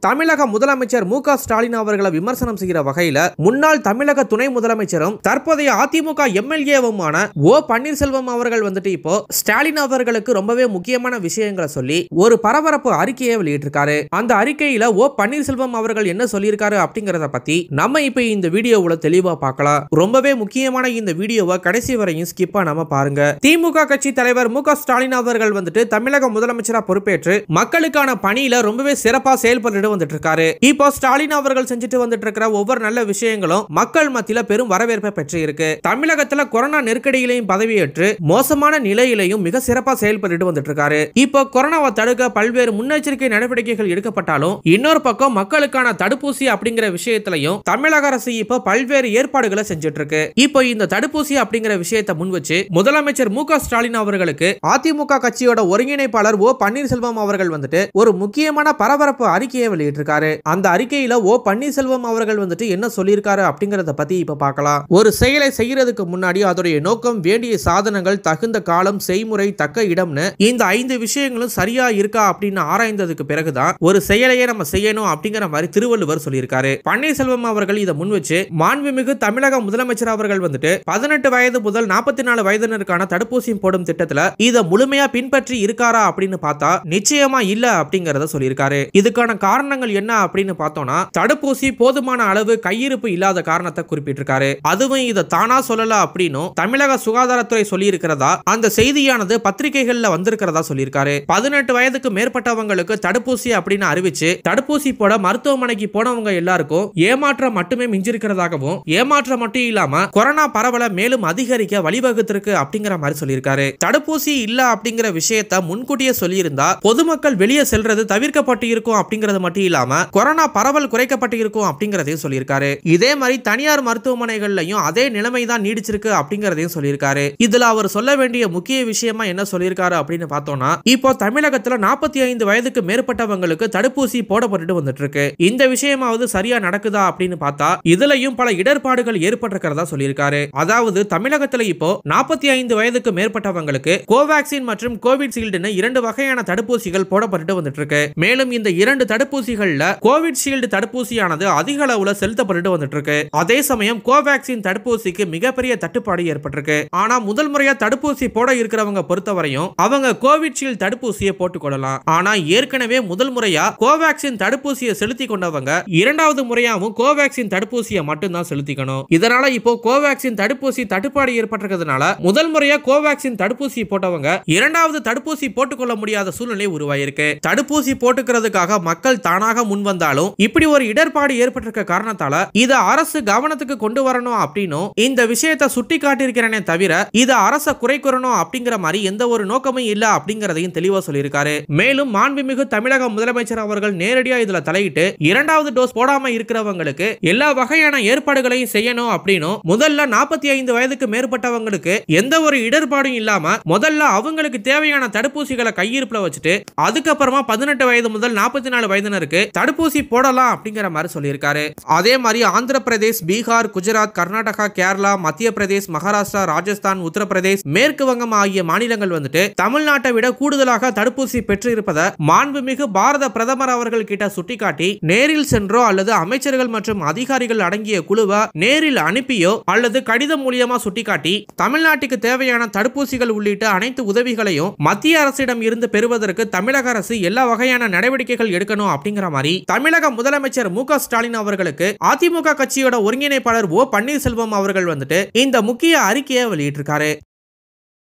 தமிழக முதலமைச்சர் மு க ஸ்டாலின் அவர்களை விமர்சனம் செய்கிற வகையில முன்னாள் தமிழக துணை முதலமைச்சரும் தற்போதைய அதிமுக எம்எல்ஏவுமான ஓ பன்னீர்செல்வம் அவர்கள் வந்துட்டு இப்போ ஸ்டாலின் அவர்களுக்கு ரொம்பவே முக்கியமான விஷயங்களை சொல்லி ஒரு பரபரப்பு அறிக்கையை வெளியிட்டிருக்காரு அந்த அறிக்கையில ஓ பன்னீர்செல்வம் அவர்கள் என்ன சொல்லியிருக்காரு அப்படிங்கறத பத்தி நம்ம இப்ப இந்த வீடியோவுல தெளிவா பார்க்கலாம் ரொம்பவே முக்கியமான இந்த வீடியோவை கடைசி வரையும் ஸ்கிப் பண்ணாம பாருங்க திமுக கட்சி தலைவர் மு க ஸ்டாலின் அவர்கள் வந்துட்டு தமிழக முதலமைச்சரா பொறுப்பேற்று மக்களுக்கான பணியில ரொம்பவே சிறப்பா செயல்பட்டு வந்துட்டு இருக்காரு இப்போ ஸ்டாலின் அவர்கள் செஞ்சுட்டு வந்துட்டு இருக்கிற ஒவ்வொரு நல்ல விஷயங்களும் மக்கள் மத்தியில பெரும் வரவேற்பை பெற்று இருக்கு தமிழகத்துல கொரோனா நெருக்கடியிலையும் பதவியேற்று மோசமான நிலையிலையும் மிக சிறப்பா செயல்பட்டு வந்துட்டு இருக்காரு இப்போ கொரோனாவை தடுக்க பல்வேறு முன்னெச்சரிக்கை நடவடிக்கைகள் எடுக்கப்பட்டாலும் இன்னொரு பக்கம் மக்களுக்கான தடுப்பூசி அப்படிங்கிற விஷயத்திலையும் தமிழக அரசு இப்போ பல்வேறு ஏற்பாடுகளை செஞ்சுட்டு இருக்கு இப்போ இந்த தடுப்பூசி அப்படிங்கிற விஷயத்தை முன் வச்சு முதலமைச்சர் மு க ஸ்டாலின் அவர்களுக்கு அதிமுக கட்சியோட ஒருங்கிணைப்பாளர் ஓ பன்னீர்செல்வம் அவர்கள் வந்துட்டு ஒரு முக்கியமான பரபரப்பு அறிக்கையை வெளியிட்டிருக்காரு அந்த அறிக்கையில ஓ பன்னீர்செல்வம் அவர்கள் வந்துட்டு என்ன சொல்லியிருக்காரு அப்படிங்கறத பத்தி இப்ப பார்க்கலாம் ஒரு செயலை செய்யறதுக்கு முன்னாடி அதோடைய நோக்கம் வேண்டிய சாதனங்கள் தகுந்த காலம் செய்முறை தக்க இடம்னு இந்த ஐந்து விஷயங்களும் சரியா இருக்கா அப்படின்னு ஆராய்ந்ததுக்கு பிறகுதான் ஒரு செயலையே நம்ம செய்யணும் அப்படிங்கிற மாதிரி திருவள்ளுவர் சொல்லியிருக்காரு பன்னீர்செல்வம் அவர்கள் இதை முன் வச்சு மாண்புமிகு தமிழக முதலமைச்சர் அவர்கள் வந்துட்டு பதினெட்டு வயது முதல் நாற்பத்தி நாலு வயதினருக்கான தடுப்பூசி போடும் திட்டத்துல இதை முழுமையா பின்பற்றி இருக்காரா அப்படின்னு பார்த்தா நிச்சயமா இல்ல அப்படிங்கறத சொல்லியிருக்காரு இதுக்கான காரணங்கள் என்ன அப்படின்னு பார்த்தோம்னா தடுப்பூசி போதுமான அளவு கையிருப்பு இல்லாத காரணத்தை குறிப்பிட்டிருக்காரு அதுவும் இதை தானா சொல்லல அப்படின்னும் தமிழக சுகாதாரத்துறை சொல்லி இருக்கிறதா அந்த செய்தியானது பத்திரிகைகள்ல வந்திருக்கிறதா சொல்லியிருக்காரு பதினெட்டு வயதுக்கு மேற்பட்டவங்களுக்கு தடுப்பூசி அப்படின்னு அறிவிச்சு தடுப்பூசி போட மருத்துவமனைக்கு போனவங்க எல்லாருக்கும் ஏமாற்றம் மட்டுமே மிஞ்சிருக்கிறதாகவும் ஏமாற்றம் மட்டும் இல்லாம கொரோனா பரவலை மேலும் அதிகரிக்க வழிவகுத்திருக்கு அப்படிங்கிற மாதிரி சொல்லியிருக்காரு தடுப்பூசி இல்ல அப்படிங்கிற விஷயத்த முன்கூட்டியே சொல்லியிருந்தா பொதுமக்கள் வெளியே செல்றது தவிர்க்கப்பட்டு இருக்கும் அப்படிங்கறது மட்டும் இல்லாம கொரோனா பரவல் குறைக்கப்பட்டு இருக்கும் அப்படிங்கறதையும் சொல்லியிருக்காரு இதே மாதிரி தனியார் மருத்துவமனைகள்லயும் அதே நிலைமை தான் நீடிச்சிருக்கு அப்படிங்கறதையும் சொல்லியிருக்காரு இதுல அவர் சொல்ல வேண்டிய முக்கிய விஷயமா என்ன சொல்லியிருக்காரு அப்படின்னு பார்த்தோம்னா இப்போ தமிழகத்துல நாற்பத்தி ஐந்து வயதுக்கு மேற்பட்டவங்களுக்கு தடுப்பூசி போடப்பட்டு வந்துட்டு இருக்கு இந்த விஷயமாவது சரியா நடக்குதா அப்படின்னு பார்த்தா இதுலயும் பல இடர்பாடுகள் ஏற்பட்டிருக்கிறதா சொல்லியிருக்காரு அதாவது தமிழகத்துல இப்போ நாற்பத்தி ஐந்து வயதுக்கு மேற்பட்டவங்களுக்கு கோவேக்சின் மற்றும் கோவிட்ஷீல்டுன்னு இரண்டு வகையான தடுப்பூசிகள் போடப்பட்டு வந்துட்டு இருக்கு மேலும் இந்த இரண்டு தடுப்பூசிகள்ல கோவிட்ஷீல்டு தடுப்பூசியானது அதிக அளவுல செலுத்தப்பட்டு வந்துட்டு இருக்கு அதே சமயம் கோவேக்சின் தடுப்பூசிக்கு மிகப்பெரிய தட்டுப்பாடு ஏற்பட்டிருக்கு ஆனா முதல் முறையா தடுப்பூசி போட இருக்கிறவங்க பொறுத்தவரையும் அவங்க கோவிட்ஷீல்டு தடுப்பூசியை போட்டுக்கொள்ளலாம் ஆனா ஏற்கனவே முதல் முறையா கோவேக்சின் தடுப்பூசியை செலுத்தி கொண்டவங்க இரண்டாவது முறையாவும் கோவேக்சின் தடுப்பூசியை மட்டும்தான் செலுத்திக்கணும் இதனால இப்போ கோவேக்சின் தடுப்பூசி தட்டுப்பாடு ஏற்பட்டிருக்கிறதுனால முதல் முறையா கோவேக்சின் தடுப்பூசி போட்டவங்க இரண்டாவது தடுப்பூசி போட்டுக்கொள்ள முடியாத சூழ்நிலை உருவாயிருக்கு தடுப்பூசி போட்டுக்கிறதுக்காக மக்கள் தானாக முன் வந்தாலும் இப்படி ஒரு இடர்பாடு ஏற்பட்டிருக்க காரணத்தால இத அரசு கவனத்துக்கு கொண்டு வரணும் அப்படின்னும் இந்த விஷயத்தை சுட்டி காட்டியிருக்கிறேனே தவிர இத அரச குறை கூறணும் அப்படிங்கிற மாதிரி எந்த ஒரு நோக்கமும் இல்ல அப்படிங்கறதையும் தெளிவா சொல்லியிருக்காரு மேலும் மாண்புமிகு தமிழக முதலமைச்சர் அவர்கள் நேரடியா இதுல தலையிட்டு இரண்டாவது டோஸ் போடாம இருக்கிறவங்களுக்கு எல்லா வகையான ஏற்பாடுகளையும் செய்யணும் அப்படின்னும் முதல்ல நாற்பத்தி ஐந்து வயதுக்கு மேற்பட்டவங்களுக்கு எந்த ஒரு இடர்பாடும் இல்லாம முதல்ல அவங்களுக்கு தேவையான தடுப்பூசிகளை கையிருப்புல வச்சுட்டு அதுக்கப்புறமா பதினெட்டு வயது முதல் நாற்பத்தி நாலு வயதினருக்கு தடுப்பூசி போடலாம் அப்படிங்கிற மாதிரி சொல்லியிருக்காரு அதே மாதிரி ஆந்திர பிரதேஷ் பீகார் குஜராத் கர்நாடகா கேரளா மத்திய பிரதேஷ் மகாராஷ்டிரா ராஜஸ்தான் உத்தரப்பிரதேஷ் மேற்கு வங்கம் ஆகிய மாநிலங்கள் வந்துட்டு தமிழ்நாட்டை விட கூடுதலாக தடுப்பூசி பெற்று இருப்பதை மாண்புமிகு பாரத பிரதமர் அவர்கள் கிட்ட சுட்டிக்காட்டி நேரில் சென்றோ அல்லது அமைச்சர்கள் மற்றும் அதிகாரிகள் அடங்கிய குழுவை நேரில் அனுப்பியோ அல்லது கடிதம் மூலியமா சுட்டிக்காட்டி தமிழ்நாட்டுக்கு தேவையான தடுப்பூசிகள் உள்ளிட்ட அனைத்து உதவிகளையும் மத்திய அரசிடம் இருந்து பெறுவதற்கு தமிழக அரசு எல்லா வகையான நடவடிக்கைகள் எடுக்கணும் அப்படிங்கிற மாதிரி தமிழக முதலமைச்சர் மு க ஸ்டாலின் அவர்களுக்கு அதிமுக கட்சியோட ஒருங்கிணைப்பாளர் ஓ பன்னீர்செல்வம் அவர்கள் வந்துட்டு இந்த முக்கிய அறிக்கையை வெளியிட்டிருக்காரு